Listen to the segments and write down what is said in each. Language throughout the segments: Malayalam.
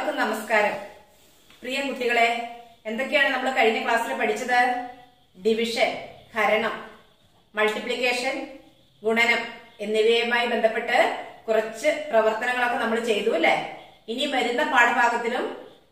എല്ലാവർക്കും നമസ്കാരം പ്രിയ കുട്ടികളെ എന്തൊക്കെയാണ് നമ്മൾ കഴിഞ്ഞ ക്ലാസ്സിൽ പഠിച്ചത് ഡിവിഷൻ ഹരണം മൾട്ടിപ്ലിക്കേഷൻ ഗുണനം എന്നിവയുമായി ബന്ധപ്പെട്ട് കുറച്ച് പ്രവർത്തനങ്ങളൊക്കെ നമ്മൾ ചെയ്തു അല്ലെ ഇനി വരുന്ന പാഠഭാഗത്തിലും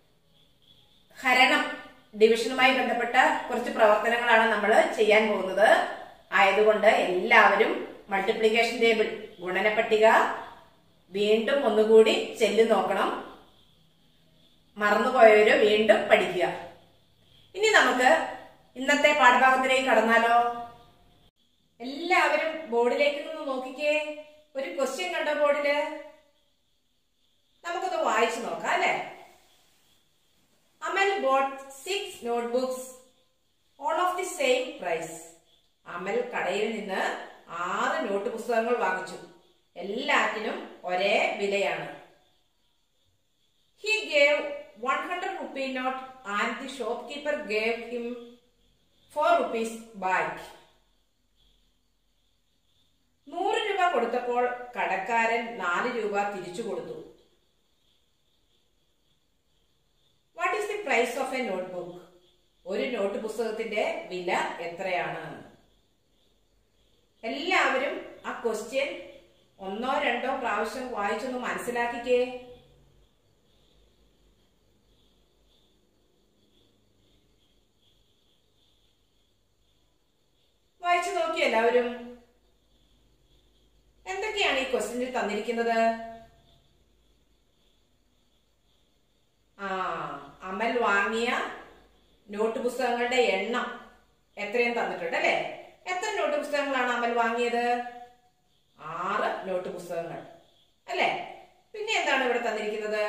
ഹരണം ഡിവിഷനുമായി ബന്ധപ്പെട്ട കുറച്ച് പ്രവർത്തനങ്ങളാണ് നമ്മൾ ചെയ്യാൻ പോകുന്നത് ആയതുകൊണ്ട് എല്ലാവരും മൾട്ടിപ്ലിക്കേഷൻ ടേബിൾ ഗുണന പട്ടിക വീണ്ടും ഒന്നുകൂടി ചെല്ലി നോക്കണം മറന്നുപോയവര് വീണ്ടും പഠിക്കുക ഇനി നമുക്ക് ഇന്നത്തെ പാഠഭാഗത്തിലേക്ക് കടന്നാലോ എല്ലാവരും ബോർഡിലേക്ക് നിന്ന് നോക്കിക്കേ ഒരു ക്വസ്റ്റ്യൻ കണ്ടോ ബോർഡില് നമുക്കൊന്ന് വായിച്ചു നോക്കാം അല്ലെ Amal bought six notebooks all of the same price Amal കടയിൽ നിന്ന് ആറ് നോട്ട് പുസ്തകങ്ങൾ വാങ്ങിച്ചു എല്ലാറ്റിനും ഒരേ വിലയാണ് he gave one hundred rupee note and the shop keeper gave him four rupees back നൂറ് രൂപ കൊടുത്തപ്പോൾ കടക്കാരൻ നാല് രൂപ തിരിച്ചു കൊടുത്തു what is the price of a notebook ഒരു നോട്ട് പുസ്തകത്തിന്റെ വില എത്രയാണ് എല്ലാവരും ആ ക്വസ്റ്റ്യൻ ഒന്നോ രണ്ടോ പ്രാവശ്യം വായിച്ചൊന്ന് മനസ്സിലാക്കിക്കേ വായിച്ചു നോക്കി എല്ലാവരും എന്തൊക്കെയാണ് ഈ ക്വസ്റ്റ്യനിൽ തന്നിരിക്കുന്നത് ആ അമൽ വാങ്ങിയ നോട്ട് പുസ്തകങ്ങളുടെ എണ്ണം എത്രയും തന്നിട്ടുണ്ട് അല്ലെ എത്ര നോട്ട് പുസ്തകങ്ങളാണ് അമൽ വാങ്ങിയത് ആറ് നോട്ട് പുസ്തകങ്ങൾ അല്ലെ പിന്നെ എന്താണ് ഇവിടെ തന്നിരിക്കുന്നത്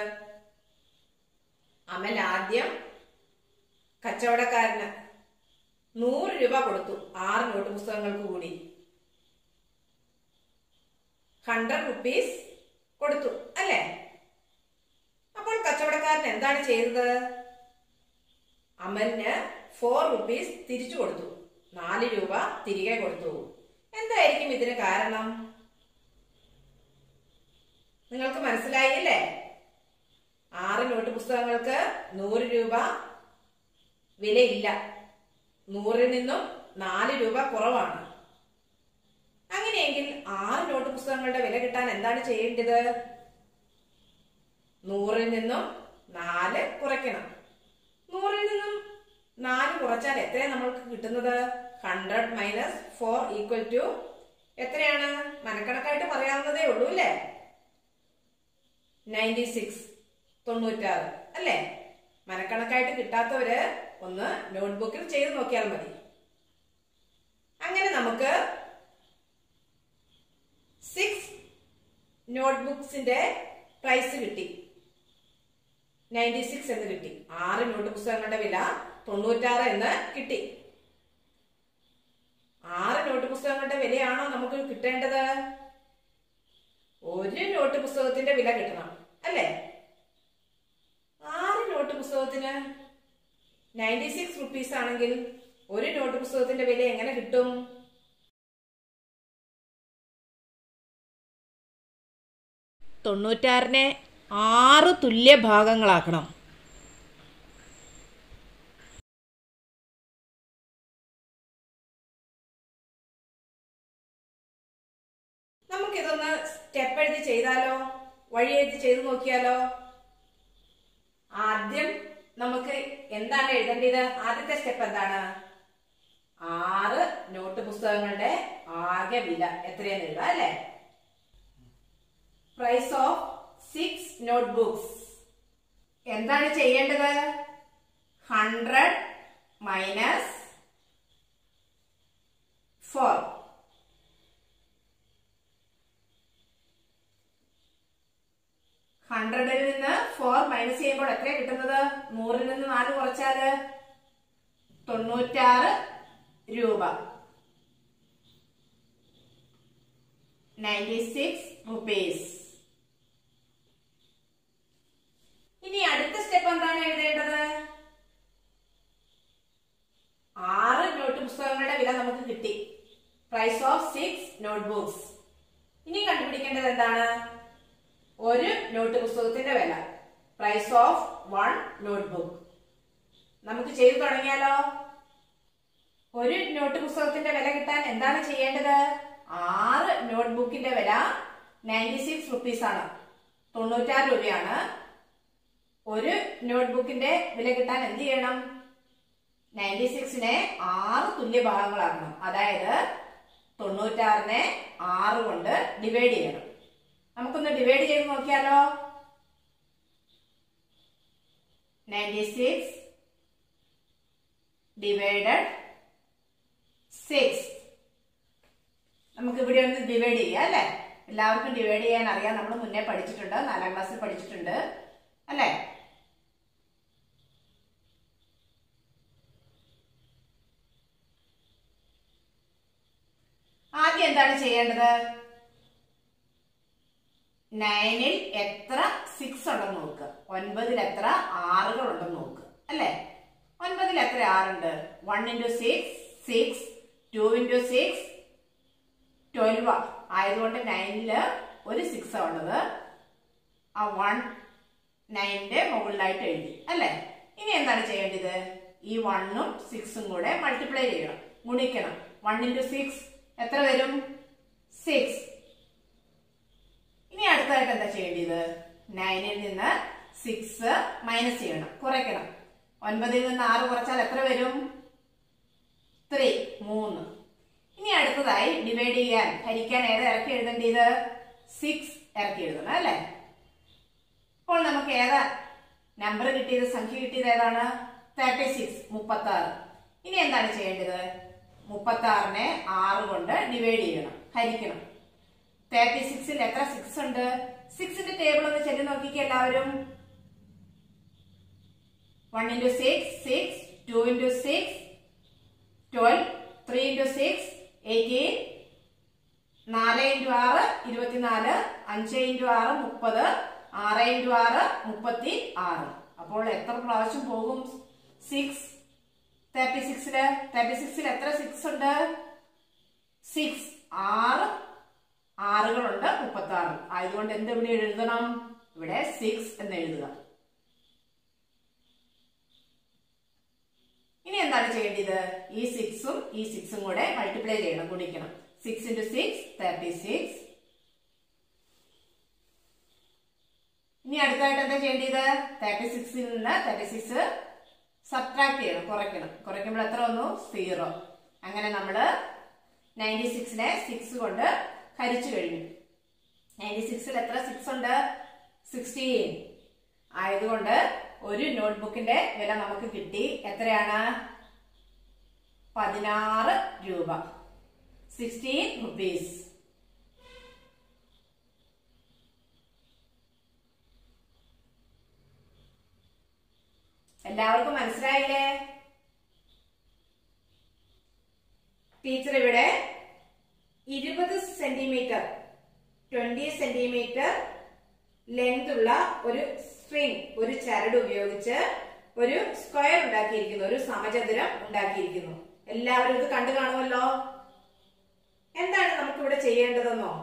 അമൽ ആദ്യം കച്ചവടക്കാരന് നൂറ് രൂപ കൊടുത്തു ആറ് നോട്ട് പുസ്തകങ്ങൾക്ക് കൂടി ഹൺഡ്രഡ് റുപ്പീസ് കൊടുത്തു അല്ലേ അപ്പോൾ കച്ചവടക്കാരൻ എന്താണ് ചെയ്തത് അമലിന് ഫോർ റുപ്പീസ് തിരിച്ചു കൊടുത്തു നാല് രൂപ തിരികെ കൊടുത്തു എന്തായിരിക്കും ഇതിന് കാരണം നിങ്ങൾക്ക് മനസ്സിലായി അല്ലേ ആറ് നോട്ട് പുസ്തകങ്ങൾക്ക് നൂറ് രൂപ വിലയില്ല നൂറിൽ നിന്നും നാല് രൂപ കുറവാണ് അങ്ങനെയെങ്കിൽ ആറ് നോട്ട് പുസ്തകങ്ങളുടെ വില കിട്ടാൻ എന്താണ് ചെയ്യേണ്ടത് നൂറിൽ നിന്നും നാല് കുറയ്ക്കണം നൂറിൽ നിന്നും നാല് കുറച്ചാൽ എത്രയാണ് നമ്മൾക്ക് കിട്ടുന്നത് hundred minus four equal to എത്രയാണ് മനക്കണക്കായിട്ട് പറയാവുന്നതേ ഉള്ളൂ അല്ലേ നയൻറ്റി സിക്സ് തൊണ്ണൂറ്റാറ് അല്ലേ മനക്കണക്കായിട്ട് കിട്ടാത്തവര് ഒന്ന് നോട്ട്ബുക്കിൽ ചെയ്ത് നോക്കിയാൽ മതി അങ്ങനെ നമുക്ക് സിക്സ് നോട്ട്ബുക്സിന്റെ പ്രൈസ് കിട്ടി നയൻറ്റി സിക്സ് എന്ന് കിട്ടി ആറ് നോട്ട് പുസ്തകങ്ങളുടെ വില തൊണ്ണൂറ്റാറ് എന്ന് കിട്ടി ആറ് നോട്ട് പുസ്തകങ്ങളുടെ വിലയാണോ നമുക്ക് കിട്ടേണ്ടത് ഒരു നോട്ട് പുസ്തകത്തിന്റെ വില കിട്ടണം അല്ലേ ആറ് നോട്ട് പുസ്തകത്തിന് നയൻറ്റി സിക്സ് റുപ്പീസ് ആണെങ്കിൽ ഒരു നോട്ട് പുസ്തകത്തിന്റെ വില എങ്ങനെ കിട്ടും തൊണ്ണൂറ്റാറിനെ ആറ് തുല്യ ഭാഗങ്ങളാക്കണം നമുക്കിതൊന്ന് സ്റ്റെപ്പ് എഴുതി ചെയ്താലോ വഴി എഴുതി ചെയ്തു നോക്കിയാലോ ആദ്യം നമുക്ക് എന്താണ് എഴുതേണ്ടത് ആദ്യത്തെ സ്റ്റെപ്പ് എന്താണ് ആറ് നോട്ട് പുസ്തകങ്ങളുടെ ആകെ വില എത്രയെന്ന് എഴുതാം അല്ലേ പ്രൈസ് ഓഫ് സിക്സ് നോട്ട്ബുക്സ് എന്താണ് ചെയ്യേണ്ടത് ഹൺഡ്രഡ് മൈനസ് ഫോർ ഹൺഡ്രഡിൽ നിന്ന് ഫോർ മൈനസ് ചെയ്യുമ്പോൾ എത്രയാണ് കിട്ടുന്നത് നൂറിൽ നിന്ന് നാല് കുറച്ചാല് തൊണ്ണൂറ്റാറ് രൂപ നയൻറ്റി സിക്സ് റുപ്പീസ് ഇനി അടുത്ത സ്റ്റെപ്പ് എന്താണ് എഴുതേണ്ടത് ആറ് നോട്ട് പുസ്തകങ്ങളുടെ വില നമുക്ക് കിട്ടി പ്രൈസ് ഓഫ് സിക്സ് നോട്ട്ബുക്സ് ഇനി കണ്ടുപിടിക്കേണ്ടത് എന്താണ് ഒരു നോട്ട് പുസ്തകത്തിന്റെ വില പ്രൈസ് ഓഫ് വൺ നോട്ട്ബുക്ക് നമുക്ക് ചെയ്തു തുടങ്ങിയാലോ ഒരു നോട്ട് പുസ്തകത്തിന്റെ വില കിട്ടാൻ എന്താണ് ചെയ്യേണ്ടത് ആറ് നോട്ട്ബുക്കിന്റെ വില നയൻറ്റി സിക്സ് റുപ്പീസ് ആണ് തൊണ്ണൂറ്റാറ് രൂപയാണ് ഒരു നോട്ട്ബുക്കിന്റെ വില കിട്ടാൻ എന്ത് ചെയ്യണം നയൻറ്റി സിക്സിനെ ആറ് തുല്യ ഭാഗങ്ങളാക്കണം അതായത് തൊണ്ണൂറ്റാറിനെ ആറ് കൊണ്ട് ഡിവൈഡ് ചെയ്യണം നമുക്കൊന്ന് ഡിവൈഡ് ചെയ്ത് നോക്കിയാലോ നയൻറ്റി സിക്സ് ഡിവൈഡഡ് സിക്സ് നമുക്ക് ഇവിടെ ഒന്ന് ഡിവൈഡ് ചെയ്യാം അല്ലെ എല്ലാവർക്കും ഡിവൈഡ് ചെയ്യാൻ അറിയാം നമ്മൾ മുന്നേ പഠിച്ചിട്ടുണ്ട് നാലാം ക്ലാസ്സിൽ പഠിച്ചിട്ടുണ്ട് അല്ലെ ആദ്യം എന്താണ് ചെയ്യേണ്ടത് നയനിൽ എത്ര സിക്സ് ഉണ്ടെന്ന് നോക്കുക ഒൻപതിൽ എത്ര ആറുകൾ ഉണ്ടെന്ന് നോക്കുക അല്ലെ ഒൻപതിൽ എത്ര ആറുണ്ട് one into six six two into six twelve ആയതുകൊണ്ട് നയനില് ഒരു സിക്സ് ഉള്ളത് ആ വൺ നയനിന്റെ മുകളിലായിട്ട് എഴുതി അല്ലെ ഇനി എന്താണ് ചെയ്യേണ്ടത് ഈ വണ്ണും സിക്സും കൂടെ മൾട്ടിപ്ലൈ ചെയ്യണം ഗുണിക്കണം വൺ ഇൻറ്റു സിക്സ് എത്ര വരും സിക്സ് ഇനി അടുത്തതായിട്ട് എന്താ ചെയ്യേണ്ടത് നയനിൽ നിന്ന് സിക്സ് മൈനസ് ചെയ്യണം കുറയ്ക്കണം ഒൻപതിൽ നിന്ന് ആറ് കുറച്ചാൽ എത്ര വരും ത്രീ മൂന്ന് ഇനി അടുത്തതായി ഡിവൈഡ് ചെയ്യാൻ ഹരിക്കാൻ ഏത് ഇറക്കി എഴുതേണ്ടത് സിക്സ് ഇറക്കി എഴുതണം അല്ലെ അപ്പോൾ നമുക്ക് ഏതാ നമ്പർ കിട്ടിയത് സംഖ്യ കിട്ടിയത് ഏതാണ് തേർട്ടി സിക്സ് മുപ്പത്തി ആറ് ഇനി എന്താണ് ചെയ്യേണ്ടത് മുപ്പത്തി ആറിനെ ആറ് കൊണ്ട് ഡിവൈഡ് ചെയ്യണം ഹരിക്കണം തേർട്ടി സിക്സിൽ എത്ര സിക്സ് ഉണ്ട് സിക്സിന്റെ ടേബിൾ ഒന്ന് ചെല്ലി നോക്കിക്കേ എല്ലാവരും one into six six two into six twelve three into six eighteen നാല് ഇൻറ്റു ആറ് ഇരുപത്തിനാല് അഞ്ച് ഇൻറ്റു ആറ് മുപ്പത് ആറ് ഇൻറ്റു ആറ് മുപ്പത്തി ആറ് അപ്പോൾ എത്ര പ്രാവശ്യം പോകും സിക്സ് തേർട്ടി സിക്സില് തേർട്ടി സിക്സിൽ എത്ര സിക്സ് ഉണ്ട് സിക്സ് ആറ് ആറുകളുണ്ട് മുപ്പത്തി ആറ് ആയതുകൊണ്ട് എന്ത് ഇവിടെ എഴുതണം ഇവിടെ സിക്സ് എന്ന് എഴുതുക ഇനി എന്താണ് ചെയ്യേണ്ടത് ഈ സിക്സും ഈ സിക്സും കൂടെ മൾട്ടിപ്ലൈ ചെയ്യണം ഗുണിക്കണം six into six thirty six ഇനി അടുത്തായിട്ട് എന്താ ചെയ്യേണ്ടത് തേർട്ടി സിക്സിൽ നിന്ന് തേർട്ടി സിക്സ് സബ്ട്രാക്ട് ചെയ്യണം കുറയ്ക്കണം കുറയ്ക്കുമ്പോൾ എത്ര വന്നു സീറോ അങ്ങനെ നമ്മള് നയൻറ്റി സിക്സിനെ സിക്സ് കൊണ്ട് ഹരിച്ചു കഴിഞ്ഞു നയൻറ്റി സിക്സിൽ എത്ര സിക്സ് ഉണ്ട് സിക്സ്റ്റീൻ ആയതുകൊണ്ട് ഒരു നോട്ട്ബുക്കിന്റെ വില നമുക്ക് കിട്ടി എത്രയാണ് പതിനാറ് രൂപ സിക്സ്റ്റീൻ റുപ്പീസ് എല്ലാവർക്കും മനസ്സിലായില്ലേ ടീച്ചർ ഇവിടെ ഇരുപത് സെന്റിമീറ്റർ ട്വന്റി സെന്റിമീറ്റർ ലെങ്ത് ഉള്ള ഒരു സ്ട്രിങ് ഒരു ചരട് ഉപയോഗിച്ച് ഒരു സ്ക്വയർ ഉണ്ടാക്കിയിരിക്കുന്നു ഒരു സമചതുരം ഉണ്ടാക്കിയിരിക്കുന്നു എല്ലാവരും ഇത് കണ്ടു കാണുമല്ലോ എന്താണ് നമുക്കിവിടെ ചെയ്യേണ്ടതെന്നോ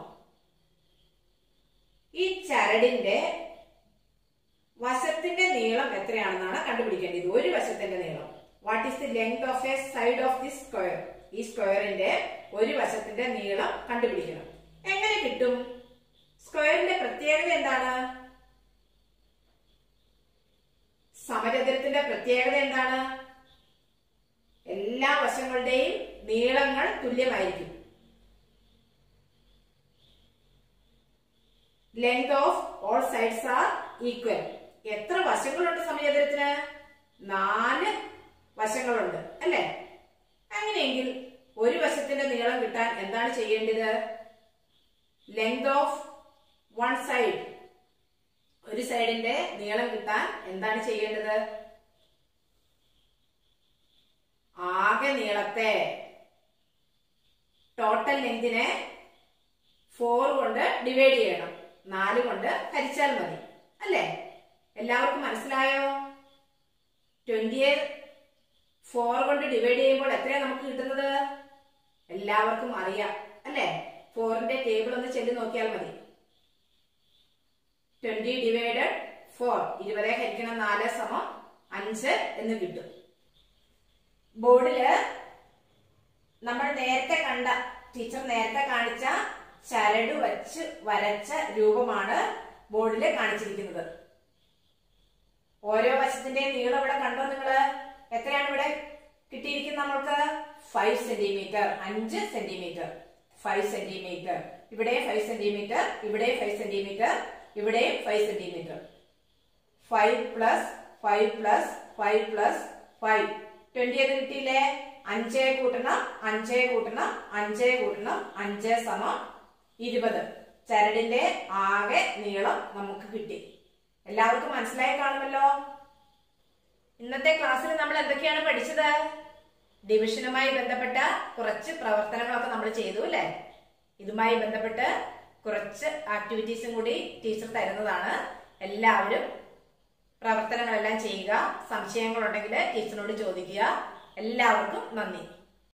ഈ ചരടിന്റെ വശത്തിന്റെ നീളം എത്രയാണെന്നാണ് കണ്ടുപിടിക്കേണ്ടത് ഒരു വശത്തിന്റെ നീളം what is the length of a side of the square ഈ സ്ക്വയറിന്റെ ഒരു വശത്തിന്റെ നീളം കണ്ടുപിടിക്കണം എങ്ങനെ കിട്ടും സ്ക്വയറിന്റെ പ്രത്യേകത എന്താണ് സമചതുരത്തിന്റെ പ്രത്യേകത എന്താണ് എല്ലാ വശങ്ങളുടെയും നീളങ്ങൾ തുല്യമായിരിക്കും length of all sides are equal എത്ര വശങ്ങളുണ്ട് സമചതുരത്തിന് നാല് വശങ്ങളുണ്ട് അല്ലേ അങ്ങനെയെങ്കിൽ ഒരു വശത്തിന്റെ നീളം കിട്ടാൻ എന്താണ് ചെയ്യേണ്ടത് ലെങ്ത് ഓഫ് വൺ സൈഡ് ഒരു സൈഡിന്റെ നീളം കിട്ടാൻ എന്താണ് ചെയ്യേണ്ടത് ആകെ നീളത്തെ ടോട്ടൽ ലെങ്തിനെ ഫോർ കൊണ്ട് ഡിവൈഡ് ചെയ്യണം നാല് കൊണ്ട് ഹരിച്ചാൽ മതി അല്ലേ എല്ലാവർക്കും മനസ്സിലായോ ട്വന്റിയെ ഫോർ കൊണ്ട് ഡിവൈഡ് ചെയ്യുമ്പോൾ എത്രയാ നമുക്ക് കിട്ടുന്നത് എല്ലാവർക്കും അറിയാം അല്ലേ ഫോറിന്റെ ടേബിൾ ഒന്ന് ചെല്ലി നോക്കിയാൽ മതി ട്വന്റി ഡിവൈഡഡ് ഫോർ ഇരുപത് ഹരിക്കണം നാല് സമം അഞ്ച് എന്ന് കിട്ടും ബോർഡില് നമ്മൾ നേരത്തെ കണ്ട ടീച്ചർ നേരത്തെ കാണിച്ച ചരട് വച്ച് വരച്ച രൂപമാണ് ബോർഡിൽ കാണിച്ചിരിക്കുന്നത് ഓരോ വശത്തിന്റെ നീളം ഇവിടെ കണ്ടോ നിങ്ങള് എത്രയാണ് ഇവിടെ കിട്ടിയിരിക്കുന്നത് നമ്മൾക്ക് ഫൈവ് സെന്റിമീറ്റർ അഞ്ച് സെന്റിമീറ്റർ ഫൈവ് സെന്റിമീറ്റർ ഇവിടെ ഫൈവ് സെന്റിമീറ്റർ ഇവിടെ ഫൈവ് സെന്റിമീറ്റർ ഇവിടെയും five centimetre five plus five plus five plus five twenty എന്ന് കിട്ടിയില്ലേ അഞ്ചേ കൂട്ടണം അഞ്ചേ കൂട്ടണം അഞ്ചേ കൂട്ടണം അഞ്ച് സമം ഇരുപത് ചരടിന്റെ ആകെ നീളം നമുക്ക് കിട്ടി എല്ലാവർക്കും മനസ്സിലായി കാണുമല്ലോ ഇന്നത്തെ ക്ലാസ്സിൽ നമ്മൾ എന്തൊക്കെയാണ് പഠിച്ചത് ഡിവിഷനുമായി ബന്ധപ്പെട്ട കുറച്ച് പ്രവർത്തനങ്ങളൊക്കെ നമ്മൾ ചെയ്തു അല്ലെ ഇതുമായി ബന്ധപ്പെട്ട് കുറച്ച് ആക്ടിവിറ്റീസും കൂടി ടീച്ചർ തരുന്നതാണ് എല്ലാവരും പ്രവർത്തനങ്ങളെല്ലാം ചെയ്യുക സംശയങ്ങളുണ്ടെങ്കിൽ ടീച്ചറിനോട് ചോദിക്കുക എല്ലാവർക്കും നന്ദി